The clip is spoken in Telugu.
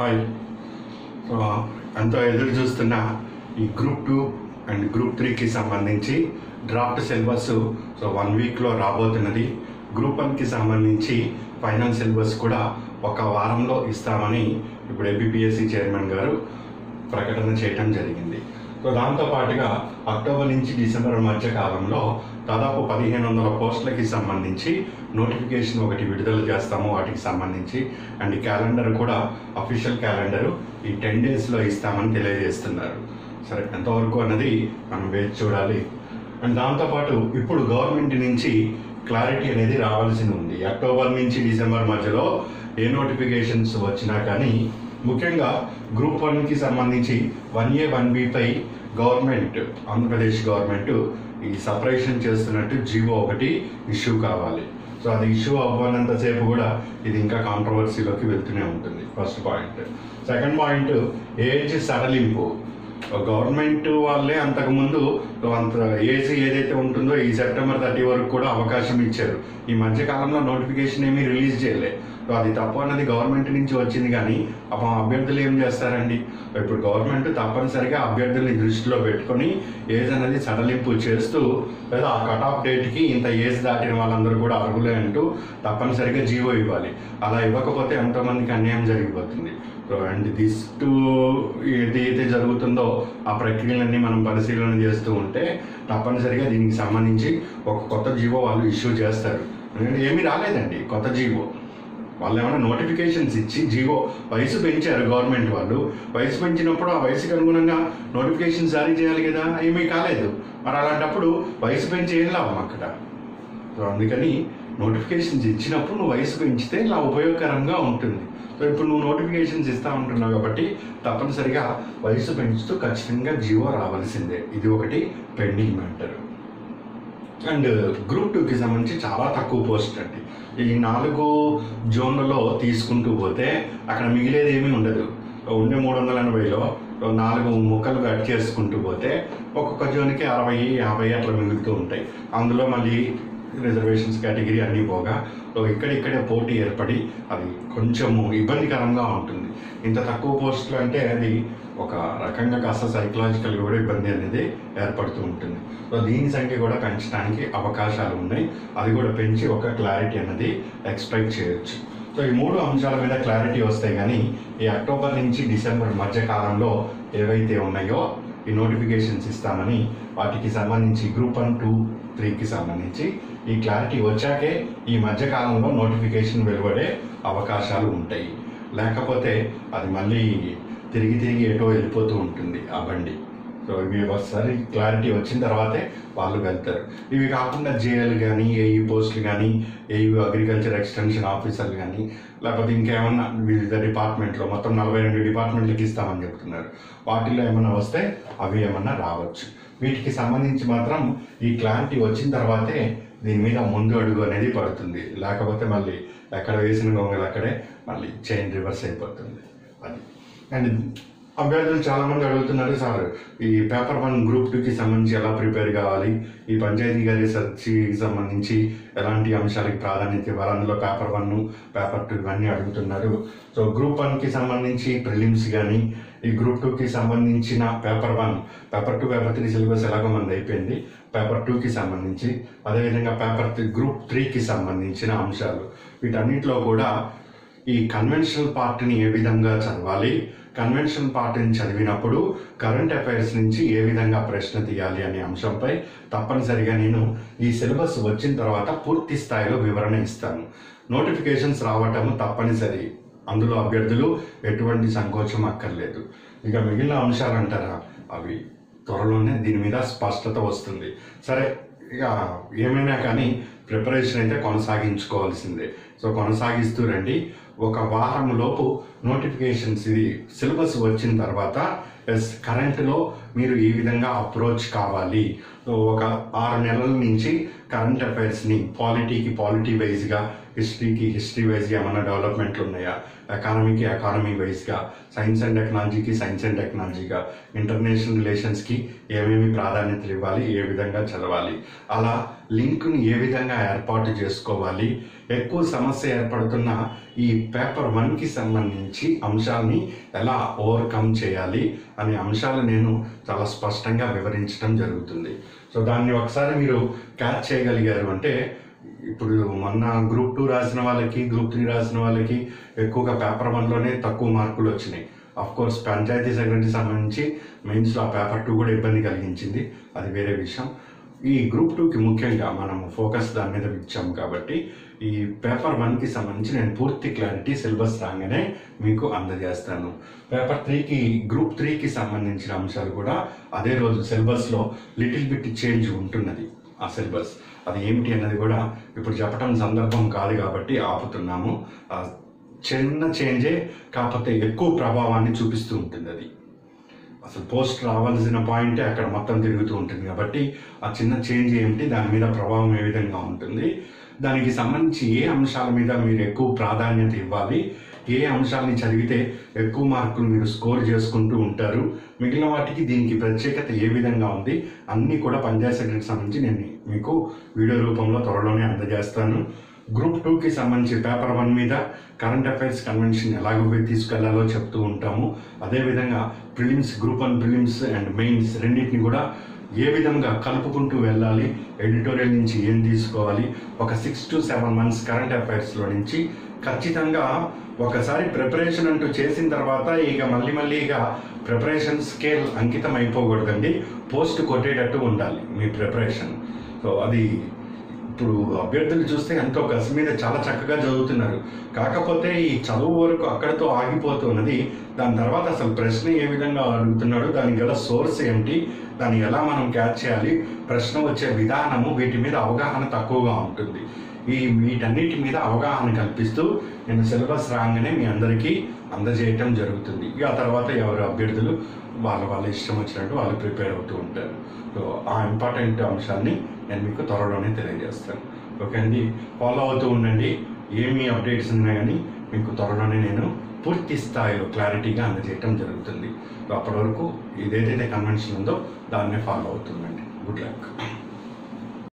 హాయ్ సో ఎంతో ఎదురు చూస్తున్న ఈ గ్రూప్ టూ అండ్ గ్రూప్ త్రీకి సంబంధించి డ్రాఫ్ట్ సిలబస్ సో వన్ వీక్లో రాబోతున్నది గ్రూప్ వన్కి సంబంధించి ఫైనల్ సిలబస్ కూడా ఒక వారంలో ఇస్తామని ఇప్పుడు ఏబిపిఎస్సి చైర్మన్ గారు ప్రకటన చేయటం జరిగింది సో దాంతో పాటుగా అక్టోబర్ నుంచి డిసెంబర్ మధ్య కాలంలో దాదాపు పదిహేను వందల పోస్టులకి సంబంధించి నోటిఫికేషన్ ఒకటి విడుదల చేస్తాము వాటికి సంబంధించి అండ్ క్యాలెండర్ కూడా అఫీషియల్ క్యాలెండర్ ఈ టెన్ డేస్లో ఇస్తామని తెలియజేస్తున్నారు సరే ఎంతవరకు అన్నది మనం వేచి చూడాలి అండ్ దాంతోపాటు ఇప్పుడు గవర్నమెంట్ నుంచి క్లారిటీ అనేది రావాల్సి ఉంది అక్టోబర్ నుంచి డిసెంబర్ మధ్యలో ఏ నోటిఫికేషన్స్ వచ్చినా కానీ ముఖ్యంగా గ్రూప్ వన్కి సంబంధించి వన్ ఏ వన్ బిపై గవర్నమెంట్ ఆంధ్రప్రదేశ్ గవర్నమెంట్ ఈ సపరేషన్ చేస్తున్నట్టు జీవో ఒకటి ఇష్యూ కావాలి సో అది ఇష్యూ అవ్వనంతసేపు కూడా ఇది ఇంకా కాంట్రవర్సీలోకి వెళ్తూనే ఉంటుంది first point second point age సడలింపు గవర్నమెంట్ వాళ్ళే అంతకుముందు అంత ఏజ్ ఏదైతే ఉంటుందో ఈ సెప్టెంబర్ థర్టీ వరకు కూడా అవకాశం ఇచ్చారు ఈ మధ్య కాలంలో నోటిఫికేషన్ ఏమీ రిలీజ్ చేయలే సో అది తప్పు అన్నది గవర్నమెంట్ నుంచి వచ్చింది కానీ అప్పుడు అభ్యర్థులు ఏం చేస్తారండి ఇప్పుడు గవర్నమెంట్ తప్పనిసరిగా అభ్యర్థుల్ని దృష్టిలో పెట్టుకొని ఏజ్ అనేది సడలింపు చేస్తూ లేదా ఆ కట్ ఆఫ్ డేట్కి ఇంత ఏజ్ దాటిన వాళ్ళందరూ కూడా అర్హులే అంటూ తప్పనిసరిగా జీవో ఇవ్వాలి అలా ఇవ్వకపోతే ఎంతోమందికి అన్యాయం జరిగిపోతుంది సో అండ్ దిస్ టు ఏదైతే జరుగుతుందో ఆ ప్రక్రియలన్నీ మనం పరిశీలన చేస్తూ ఉంటే తప్పనిసరిగా దీనికి సంబంధించి ఒక కొత్త జీవో వాళ్ళు ఇష్యూ చేస్తారు ఎందుకంటే ఏమీ రాలేదండి కొత్త జీవో వాళ్ళు ఏమైనా నోటిఫికేషన్స్ ఇచ్చి జీవో వయసు పెంచారు గవర్నమెంట్ వాళ్ళు వయసు పెంచినప్పుడు ఆ వయసుకి అనుగుణంగా నోటిఫికేషన్ జారీ చేయాలి కదా ఏమీ కాలేదు మరి అలాంటప్పుడు వయసు పెంచి ఏం లాభం అక్కడ సో అందుకని నోటిఫికేషన్స్ ఇచ్చినప్పుడు నువ్వు వయసు పెంచితే ఇలా ఉపయోగకరంగా ఉంటుంది సో ఇప్పుడు నువ్వు నోటిఫికేషన్స్ ఇస్తా ఉంటున్నావు కాబట్టి తప్పనిసరిగా వయసు పెంచుతూ ఖచ్చితంగా జీవో రావాల్సిందే ఇది ఒకటి పెండింగ్ మ్యాటర్ అండ్ గ్రూప్ టూకి సంబంధించి చాలా తక్కువ పోస్ట్ అండి ఈ నాలుగు జోన్లలో తీసుకుంటూ పోతే అక్కడ మిగిలేది ఏమీ ఉండదు ఉండే మూడు వందల ఎనభైలో నాలుగు ముక్కలు కట్ చేసుకుంటూ పోతే ఒక్కొక్క జోన్కి అరవై యాభై అట్లా మిగులుతూ ఉంటాయి అందులో మళ్ళీ రిజర్వేషన్స్ కేటగిరీ అన్నీ పోగా సో ఇక్కడిక్కడే పోటీ ఏర్పడి అది కొంచెము ఇబ్బందికరంగా ఉంటుంది ఇంత తక్కువ పోస్టులు అంటే అది ఒక రకంగా కాస్త సైకలాజికల్గా కూడా ఇబ్బంది అనేది ఏర్పడుతూ ఉంటుంది సో దీని సంఖ్య కూడా పెంచడానికి అవకాశాలు ఉన్నాయి అది కూడా పెంచి ఒక క్లారిటీ అనేది ఎక్స్పెక్ట్ చేయొచ్చు సో ఈ మూడు అంశాల మీద క్లారిటీ వస్తాయి కానీ ఈ అక్టోబర్ నుంచి డిసెంబర్ మధ్య కాలంలో ఏవైతే ఉన్నాయో ఈ నోటిఫికేషన్స్ ఇస్తామని వాటికి సంబంధించి గ్రూప్ వన్ టూ త్రీకి సంబంధించి ఈ క్లారిటీ వచ్చాకే ఈ మధ్య కాలంలో నోటిఫికేషన్ వెలువడే అవకాశాలు ఉంటాయి లేకపోతే అది మళ్ళీ తిరిగి తిరిగి ఎటో వెళ్ళిపోతూ ఉంటుంది ఆ బండి సో ఇవి ఒకసారి క్లారిటీ వచ్చిన తర్వాతే వాళ్ళు వెళ్తారు ఇవి కాకుండా జేఎల్ కానీ ఏఈ పోస్టులు కానీ ఏఈ అగ్రికల్చర్ ఎక్స్టెన్షన్ ఆఫీసర్లు కానీ లేకపోతే ఇంకేమన్నా వివిధ డిపార్ట్మెంట్లో మొత్తం నలభై రెండు డిపార్ట్మెంట్లకి ఇస్తామని చెప్తున్నారు వాటిల్లో ఏమన్నా వస్తే అవి ఏమన్నా రావచ్చు వీటికి సంబంధించి మాత్రం ఈ క్లారిటీ వచ్చిన తర్వాతే దీని మీద ముందు అడుగు అనేది పడుతుంది లేకపోతే మళ్ళీ ఎక్కడ వేసిన గొంగలు అక్కడే మళ్ళీ చైన్ రివర్స్ అయిపోతుంది అది అండ్ అభ్యర్థులు చాలా మంది అడుగుతున్నారు సార్ ఈ పేపర్ వన్ గ్రూప్ టూకి సంబంధించి ఎలా ప్రిపేర్ కావాలి ఈ పంచాయతీ గారి సర్చ్కి సంబంధించి ఎలాంటి అంశాలకి ప్రాధాన్యత ఇవ్వాలి అందులో పేపర్ వన్ పేపర్ టూ ఇవన్నీ అడుగుతున్నారు సో గ్రూప్ వన్కి సంబంధించి ప్రిలిమ్స్ కానీ ఈ గ్రూప్ టూకి సంబంధించిన paper one paper two paper three syllabus ఎలాగో మంది అయిపోయింది పేపర్ టూకి సంబంధించి అదేవిధంగా పేపర్ త్రీ గ్రూప్ త్రీకి సంబంధించిన అంశాలు వీటన్నిటిలో కూడా ఈ కన్వెన్షనల్ పార్ట్ని ఏ విధంగా చదవాలి కన్వెన్షనల్ పార్ట్ని చదివినప్పుడు కరెంట్ అఫైర్స్ నుంచి ఏ విధంగా ప్రశ్న తీయాలి అనే అంశంపై తప్పనిసరిగా నేను ఈ సిలబస్ వచ్చిన తర్వాత పూర్తి స్థాయిలో వివరణ ఇస్తాను నోటిఫికేషన్స్ రావటం తప్పనిసరి అందులో అభ్యర్థులు ఎటువంటి సంకోచం అక్కర్లేదు ఇక మిగిలిన అంశాలు అంటారా అవి త్వరలోనే దీని మీద స్పష్టత వస్తుంది సరే ఇక ఏమైనా కానీ ప్రిపరేషన్ అయితే కొనసాగించుకోవాల్సిందే సో కొనసాగిస్తూ రండి ఒక వారం లోపు నోటిఫికేషన్స్ ఇది సిలబస్ వచ్చిన తర్వాత ఎస్ కరెంట్లో మీరు ఈ విధంగా అప్రోచ్ కావాలి సో ఒక ఆరు నెలల నుంచి కరెంట్ అఫైర్స్ని పాలిటీకి పాలిటీ వైజ్గా హిస్టరీకి హిస్టరీ వైజ్గా ఏమైనా డెవలప్మెంట్లు ఉన్నాయా ఎకానమీకి ఎకానమీ వైజ్గా సైన్స్ అండ్ టెక్నాలజీకి సైన్స్ అండ్ టెక్నాలజీగా ఇంటర్నేషనల్ రిలేషన్స్కి ఏమేమి ప్రాధాన్యతలు ఇవ్వాలి ఏ విధంగా చదవాలి అలా లింక్ని ఏ విధంగా ఏర్పాటు చేసుకోవాలి ఎక్కువ సమస్య ఏర్పడుతున్న ఈ పేపర్ వన్కి సంబంధించి అంశాలని ఎలా ఓవర్కమ్ చేయాలి అనే అంశాలు నేను చాలా స్పష్టంగా వివరించడం జరుగుతుంది సో దాన్ని ఒకసారి మీరు క్యాచ్ చేయగలిగారు అంటే ఇప్పుడు మొన్న గ్రూప్ టూ రాసిన వాళ్ళకి గ్రూప్ త్రీ రాసిన వాళ్ళకి ఎక్కువగా పేపర్ వన్లోనే తక్కువ మార్కులు వచ్చినాయి అఫ్ కోర్స్ పంచాయతీ సెక్రటరీ సంబంధించి మెయిన్స్లో ఆ పేపర్ టూ కూడా ఇబ్బంది కలిగించింది అది వేరే విషయం ఈ గ్రూప్ టూకి ముఖ్యంగా మనం ఫోకస్ దాని మీద ఇచ్చాం కాబట్టి ఈ పేపర్ వన్కి సంబంధించి నేను పూర్తి క్లారిటీ సిలబస్ రాగానే మీకు అందజేస్తాను పేపర్ త్రీకి గ్రూప్ త్రీకి సంబంధించిన అంశాలు కూడా అదే రోజు సిలబస్లో లిటిల్ బిట్ చేంజ్ ఉంటున్నది ఆ సిలబస్ అది ఏమిటి అన్నది కూడా ఇప్పుడు చెప్పడం సందర్భం కాదు కాబట్టి ఆపుతున్నాము ఆ చిన్న చేంజే కాకపోతే ఎక్కువ ప్రభావాన్ని చూపిస్తూ ఉంటుంది అది అసలు పోస్ట్ రావాల్సిన పాయింటే అక్కడ మొత్తం తిరుగుతూ ఉంటుంది కాబట్టి ఆ చిన్న చేంజ్ ఏమిటి దాని మీద ప్రభావం ఏ విధంగా ఉంటుంది దానికి సంబంధించి ఏ అంశాల మీద మీరు ఎక్కువ ప్రాధాన్యత ఇవ్వాలి ఏ అంశాలని చదివితే ఎక్కువ మార్కులు మీరు స్కోర్ చేసుకుంటూ ఉంటారు మిగిలిన వాటికి దీనికి ప్రత్యేకత ఏ విధంగా ఉంది అన్నీ కూడా పంచాయత్ సెక్రటరీకి సంబంధించి నేను మీకు వీడియో రూపంలో త్వరలోనే అందజేస్తాను గ్రూప్ టూకి సంబంధించి పేపర్ వన్ మీద కరెంట్ అఫైర్స్ కన్వెన్షన్ ఎలాగో పోయి తీసుకెళ్లాలో చెప్తూ ఉంటాము అదేవిధంగా prelims group one prelims and mains రెండింటిని కూడా ఏ విధంగా కలుపుకుంటూ వెళ్ళాలి ఎడిటోరియల్ నుంచి ఏం తీసుకోవాలి ఒక six to seven months current అఫైర్స్లో నుంచి ఖచ్చితంగా ఒకసారి ప్రిపరేషన్ అంటూ చేసిన తర్వాత ఇక మళ్ళీ మళ్ళీ ఇక ప్రిపరేషన్ స్కేల్ అంకితం అయిపోకూడదండి పోస్ట్ కొట్టేటట్టు ఉండాలి మీ ప్రిపరేషన్ సో అది ఇప్పుడు అభ్యర్థులు చూస్తే ఎంతో కసి మీద చాలా చక్కగా చదువుతున్నారు కాకపోతే ఈ చదువు వరకు అక్కడితో ఆగిపోతున్నది దాని తర్వాత అసలు ప్రశ్న ఏ విధంగా అడుగుతున్నాడు దానికి గల సోర్స్ ఏమిటి దాన్ని ఎలా మనం క్యాచ్ చేయాలి ప్రశ్న వచ్చే విధానము వీటి మీద అవగాహన తక్కువగా ఉంటుంది ఈ వీటన్నిటి మీద అవగాహన కల్పిస్తూ నేను సిలబస్ రాగానే మీ అందరికీ అందజేయటం జరుగుతుంది ఇక ఆ తర్వాత ఎవరు అభ్యర్థులు వాళ్ళ వాళ్ళ ఇష్టం వచ్చినట్టు వాళ్ళు ప్రిపేర్ అవుతూ ఉంటారు సో ఆ ఇంపార్టెంట్ అంశాన్ని నేను మీకు త్వరలోనే తెలియజేస్తాను ఓకే అండి ఫాలో అవుతూ ఉండండి ఏమి అప్డేట్స్ ఉన్నా కానీ మీకు త్వరలోనే నేను పూర్తి స్థాయిలో క్లారిటీగా అందజేయటం జరుగుతుంది సో అప్పటి వరకు ఇదేదైతే కన్వెన్షన్ ఉందో దాన్నే ఫాలో అవుతుందండి గుడ్ లక్